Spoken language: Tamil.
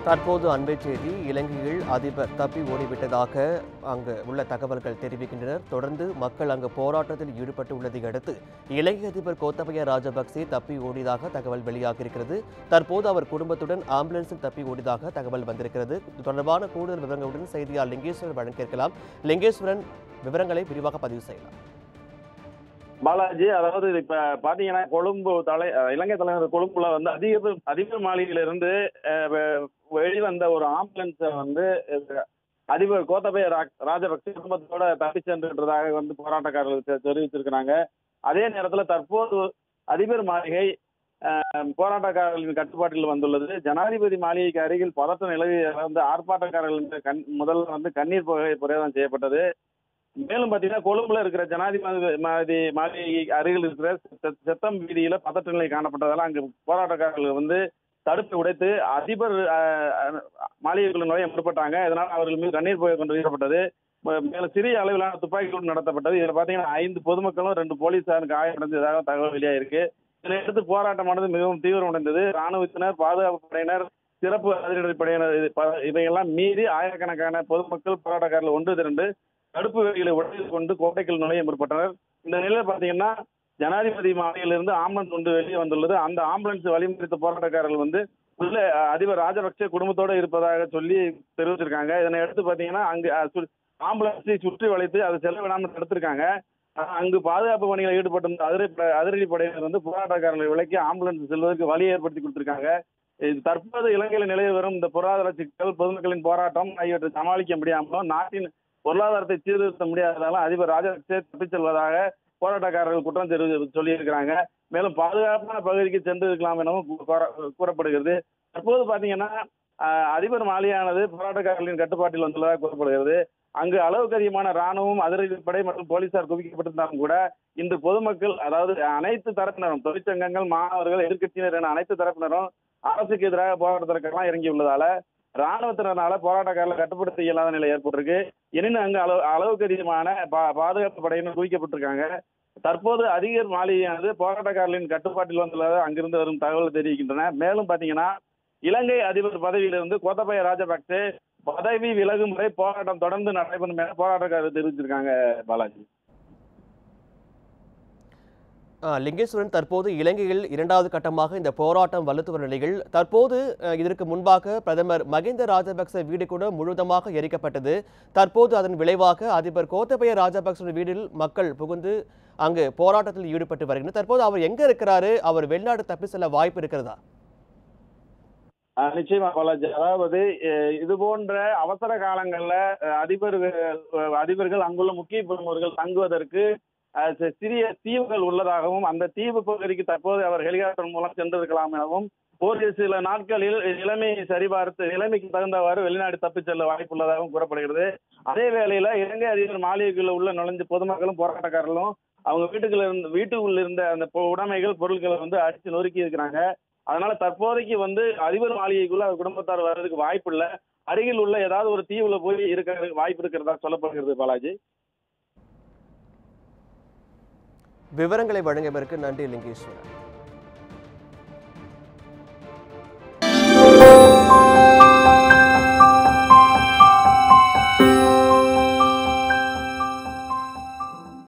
தற்போது அண்மை செய்தி இலங்கையில் அதிபர் தப்பி ஓடிவிட்டதாக அங்கு உள்ள தகவல்கள் தெரிவிக்கின்றனர் தொடர்ந்து மக்கள் அங்கு போராட்டத்தில் ஈடுபட்டு உள்ளதை அடுத்து இலங்கை அதிபர் கோத்தபய ராஜபக்சே தப்பி ஓடியதாக தகவல் வெளியாகியிருக்கிறது தற்போது அவர் குடும்பத்துடன் ஆம்புலன்ஸில் தப்பி ஓடியதாக தகவல் வந்திருக்கிறது இது தொடர்பான கூடுதல் விவரங்களுடன் செய்தியாளர் லிங்கேஸ்வரன் வழங்க இருக்கலாம் லிங்கேஸ்வரன் விவரங்களை விரிவாக பதிவு செய்யலாம் பாலாஜி அதாவது இது இப்ப பாத்தீங்கன்னா கொழும்பு தலை அஹ் இலங்கை தலைநகர் கொழும்புல வந்து அதிக அதிபர் மாளிகையிலிருந்து அஹ், வெ- வெளிவந்த ஒரு ஆம்புலன்ஸை வந்து அஹ், அதிபர் கோத்தபய ரா- ராஜபக்சே குடும்பத்தோட தப்பி சென்றுன்றதாக வந்து போராட்டக்காரர்கள் தெ- தெரிவிச்சிருக்கிறாங்க அதே நேரத்துல தற்போது அதிபர் மாளிகை அஹ், போராட்டக்காரர்களின் கட்டுப்பாட்டில் வந்துள்ளது ஜனாதிபதி மாளிகைக்கு அருகில் பதற்ற நிலவி வந்து ஆர்ப்பாட்டக்காரர்கள் கண் முதல்ல வந்து கண்ணீர் புகை பிரயோகம் செய்யப்பட்டது மேலும் பாத்தீங்கன்னா கொழும்புல இருக்கிற ஜனாதிபதி மாளிகை அருகில் இருக்கிற செ- செத்தம் வீதியில பதற்ற நிலை காணப்பட்டதால அங்கு போராட்டக்காரர்கள் வந்து தடுப்பை உடைத்து அதிபர் அஹ், அஹ், மாளிகைக்குள்ள நுழைய முற்பட்டாங்க இதனால் அவர்கள் மீது கண்ணீர் புகை கொண்டு வீசப்பட்டது ம- மேலும் சிறிய அளவிலான துப்பாக்கிகள் நடத்தப்பட்டது இதுல பாத்தீங்கன்னா ஐந்து பொதுமக்களும் ரெண்டு போலீசாரும் காயமடைந்ததாக தகவல் வெளியாயிருக்கு இதையடுத்து போராட்டமானது மிகவும் தீவிரமடைந்தது ராணுவத்தினர் பாதுகாப்பு படையினர் சிறப்பு அதிரடி படையினர் இது ப- இவையெல்லாம் மீறி ஆயிரக்கணக்கான பொதுமக்கள் போராட்டக்காரர்கள் ஒன்று திரண்டு தடுப்பு வேலிகளை உடைத்து கொண்டு கோட்டைக்குள் நுழைய முற்பட்டனர் இந்த நிலையில பாத்தீங்கன்னா ஜனாதிபதி மாளிகையிலிருந்து ஆம்புலன்ஸ் ஒன்று வெளியே வந்துள்ளது அந்த ஆம்புலன்ஸ் வழிமறித்த போராட்டக்காரர்கள் வந்து உள்ள அஹ், அதிபர் ராஜபக்சே குடும்பத்தோட இருப்பதாக சொல்லி தெரிவிச்சிருக்காங்க இதனை அடுத்து பாத்தீங்கன்னா அங்கு அஹ், சு- ஆம்புலன்ஸை சுற்றி வளைத்து அதை செல்ல விடாமல் தடுத்திருக்காங்க ஆனா, அங்கு பாதுகாப்பு பணியில் ஈடுபட்டிருந்த அதிரடி ப- அதிரடி படையினர் வந்து போராட்டக்காரர்களை விலக்கி ஆம்புலன்ஸ் செல்வதற்கு வழி ஏற்படுத்தி கொடுத்திருக்காங்க இது தற்போது இலங்கையில் நிலவி வரும் இந்த பொருளாதார சிக்கல் பொதுமக்களின் போராட்டம் ஆகியவற்றை சமாளிக்க முடியாமலும் நாட்டின் பொருளாதாரத்தை சீர்திருத்த முடியாததாலும் அதிபர் ராஜபக்சே தப்பிச் செல்வதாக போராட்டக்காரர்கள் குற்றம் தெரிவி சொல்லியிருக்கிறாங்க மேலும் பாதுகாப்பான பகுதிக்கு சென்று இருக்கலாம் எனவும் கூ- கூற- கூறப்படுகிறது தற்போது பாத்தீங்கன்னா ஆஹ், அதிபர் மாளிகையானது போராட்டக்காரர்களின் கட்டுப்பாட்டில் வந்துள்ளதாக கூறப்படுகிறது அங்கு அளவுக்கு அதிகமான ராணுவம் அதிரடிப்படை மற்றும் போலீசார் குவிக்கப்பட்டிருந்தாலும் கூட இன்று பொதுமக்கள் அதாவது அனைத்து தரப்பினரும் தொழிற்சங்கங்கள் மாணவர்கள் எதிர்க்கட்சியினர் என அனைத்து தரப்பினரும் அரசுக்கு எதிராக போராட்டத்திற்கெல்லாம் இறங்கியுள்ளதால ராணுவத்தினரால போராட்டக்காரர்களை கட்டுப்படுத்த இயலாத நிலை ஏற்பட்டிருக்கு எனினும் அங்கு அளவு அளவுக்கு அதிகமான பா- பாதுகாப்பு படையினர் குவிக்கப்பட்டிருக்காங்க தற்போது அதிகர் மாளிகையானது போராட்டக்காரர்களின் கட்டுப்பாட்டில் வந்துள்ளதாக அங்கிருந்து வரும் தகவல் தெரிவிக்கின்றன மேலும் பாத்தீங்கன்னா இலங்கை அதிபர் பதவியிலிருந்து கோத்தபய ராஜபக்சே பதவி விலகும் வரை போராட்டம் தொடர்ந்து நடைபெறும் என போராட்டக்காரர் தெரிவிச்சிருக்காங்க பாலாஜி ஆ, லிங்கேஸ்வரன் தற்போது இலங்கையில் இரண்டாவது கட்டமாக இந்த போராட்டம் வலுத்து வரும் நிலையில் தற்போது அ, இதற்கு முன்பாக பிரதமர் மகிந்த ராஜபக்ச வீடு கூட முழுவதுமாக எரிக்கப்பட்டது தற்போது அதன் விளைவாக அதிபர் கோத்தபய ராஜபக்ச வீட்டில் மக்கள் புகுந்து அங்கு போராட்டத்தில் ஈடுபட்டு வருகின்றனர் தற்போது அவர் எங்க இருக்கிறாரு அவர் வெளிநாடு தப்பி செல்ல வாய்ப்பு இருக்கிறதா ஆஹ் நிச்சயமா பாலாஜி அதாவது அஹ் இது போன்ற அவசர காலங்கள்ல அஹ் அதிபர்கள் அஹ் அதிபர்கள் அங்குள்ள முக்கிய பிரமுகர்கள் தங்குவதற்கு அஹ் சி- சிறிய தீவுகள் உள்ளதாகவும் அந்த தீவு பகுதிக்கு தற்போது அவர் ஹெலிகாப்டர் மூலம் சென்றிருக்கலாம் எனவும் ஒரு சில நாட்களில் நிலைமையை சரிபார்த்து நிலைமைக்கு தகுந்தவாறு வெளிநாடு தப்பிச் செல்ல வாய்ப்புள்ளதாகவும் கூறப்படுகிறது அதே வேளையில இலங்கை அதிபர் மாளிகைக்குள்ள உள்ள நுழைஞ்ச பொதுமக்களும் போராட்டக்காரர்களும் அவங்க வீட்டுக்குள்ள இருந்து வீட்டுக்குள்ள இருந்த அந்த பொ- உடைமைகள் பொருட்களை வந்து அடிச்சு நொறுக்கி இருக்கிறாங்க அதனால தற்போதைக்கு வந்து அதிபர் மாளிகைக்குள்ள அவர் குடும்பத்தார் வர்றதுக்கு வாய்ப்பு இல்ல அருகில் உள்ள ஏதாவது ஒரு தீவுல போய் இருக்கிற வாய்ப்பு இருக்கிறதா சொல்லப்படுகிறது பாலாஜி விவரங்களை வழங்கியதற்கு நன்றி லிங்கேஸ்வரன்